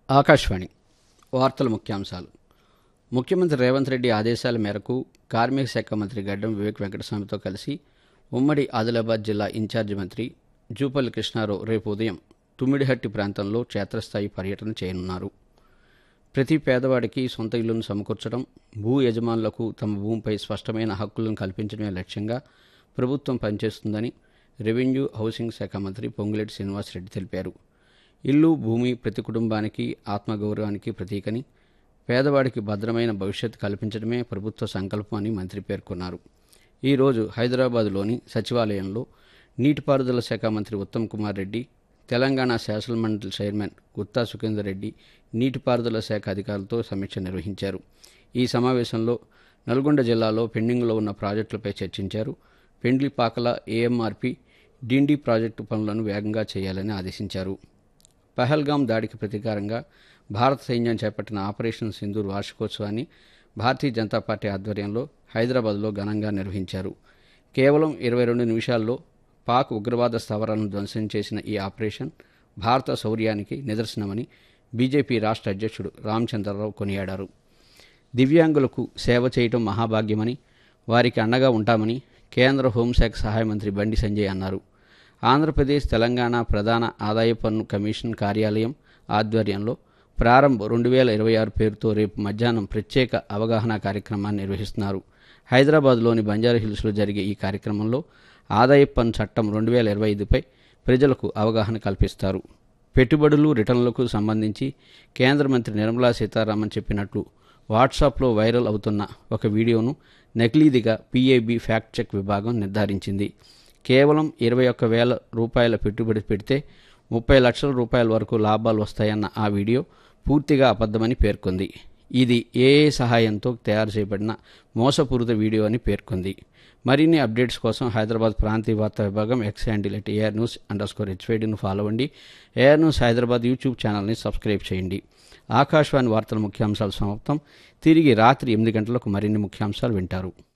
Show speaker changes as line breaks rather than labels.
ఆకాశవాణి వార్తల ముఖ్యాంశాలు ముఖ్యమంత్రి రేవంత్ రెడ్డి ఆదేశాల మేరకు కార్మిక శాఖ మంత్రి గడ్డం వివేక్ వెంకటస్వామితో కలిసి ఉమ్మడి ఆదిలాబాద్ జిల్లా ఇన్ఛార్జి మంత్రి జూపల్లి కృష్ణారావు రేపు ఉదయం తుమ్మిడిహట్టి ప్రాంతంలో క్షేత్రస్థాయి పర్యటన చేయనున్నారు ప్రతి పేదవాడికి సొంత ఇల్లును సమకూర్చడం భూ యజమానులకు తమ భూమిపై స్పష్టమైన హక్కులను కల్పించడమే లక్ష్యంగా ప్రభుత్వం పనిచేస్తుందని రెవెన్యూ హౌసింగ్ శాఖ మంత్రి పొంగులేటి శ్రీనివాసరెడ్డి తెలిపారు ఇల్లు భూమి ప్రతి కుటుంబానికి ఆత్మగౌరవానికి ప్రతీకని పేదవాడికి భద్రమైన భవిష్యత్తు కల్పించడమే ప్రభుత్వ సంకల్పం అని మంత్రి పేర్కొన్నారు ఈరోజు హైదరాబాదులోని సచివాలయంలో నీటిపారుదల శాఖ మంత్రి ఉత్తమ్ కుమార్ రెడ్డి తెలంగాణ శాసనమండలి చైర్మన్ గుత్తా సుఖేందర్ రెడ్డి నీటిపారుదల శాఖ అధికారులతో సమీక్ష నిర్వహించారు ఈ సమావేశంలో నల్గొండ జిల్లాలో పెండింగ్లో ఉన్న ప్రాజెక్టులపై చర్చించారు పెండ్లిపాకల ఏఎంఆర్పి డిండి ప్రాజెక్టు పనులను వేగంగా చేయాలని ఆదేశించారు పహల్గాం దాడికి ప్రతీకారంగా భారత సైన్యం చేపట్టిన ఆపరేషన్ సింధూర్ వార్షికోత్సవాన్ని భారతీయ జనతా పార్టీ ఆధ్వర్యంలో హైదరాబాద్లో ఘనంగా నిర్వహించారు కేవలం ఇరవై రెండు నిమిషాల్లో పాక్ ఉగ్రవాద స్థావరాలను ధ్వంసం చేసిన ఈ ఆపరేషన్ భారత శౌర్యానికి నిదర్శనమని బీజేపీ రాష్ట్ర అధ్యక్షుడు రామచంద్రరావు కొనియాడారు దివ్యాంగులకు సేవ చేయటం మహాభాగ్యమని వారికి అండగా ఉంటామని కేంద్ర హోంశాఖ సహాయ మంత్రి బండి సంజయ్ అన్నారు ఆంధ్రప్రదేశ్ తెలంగాణ ప్రధాన ఆదాయ పన్ను కమిషన్ కార్యాలయం ఆధ్వర్యంలో ప్రారంభం రెండు వేల ఇరవై ఆరు పేరుతో రేపు మధ్యాహ్నం ప్రత్యేక అవగాహన కార్యక్రమాన్ని నిర్వహిస్తున్నారు హైదరాబాద్లోని బంజారాహిల్స్లో జరిగే ఈ కార్యక్రమంలో ఆదాయ పన్ను చట్టం రెండు వేల ఇరవై ఐదుపై ప్రజలకు అవగాహన కల్పిస్తారు పెట్టుబడులు రిటర్నులకు సంబంధించి కేంద్ర మంత్రి నిర్మలా సీతారామన్ చెప్పినట్లు వాట్సాప్లో వైరల్ అవుతున్న ఒక వీడియోను నకిలీదిగా పీఏబీ ఫ్యాక్ట్ చెక్ విభాగం నిర్ధారించింది కేవలం ఇరవై ఒక్క వేల రూపాయల పెట్టుబడి పెడితే ముప్పై లక్షల రూపాయల వరకు లాభాలు వస్తాయన్న ఆ వీడియో పూర్తిగా అబద్ధమని పేర్కొంది ఇది ఏఏ సహాయంతో తయారు చేయబడిన మోసపూరిత వీడియో అని పేర్కొంది మరిన్ని అప్డేట్స్ కోసం హైదరాబాద్ ప్రాంతీయ వార్తా విభాగం X handle at AR news underscore హెచ్వైడీను ఫాలో అవ్వండి ఏఆర్ న్యూస్ హైదరాబాద్ యూట్యూబ్ ఛానల్ని సబ్స్క్రైబ్ చేయండి ఆకాశవాణి వార్తల ముఖ్యాంశాలు సమాప్తం తిరిగి రాత్రి ఎనిమిది గంటలకు మరిన్ని ముఖ్యాంశాలు వింటారు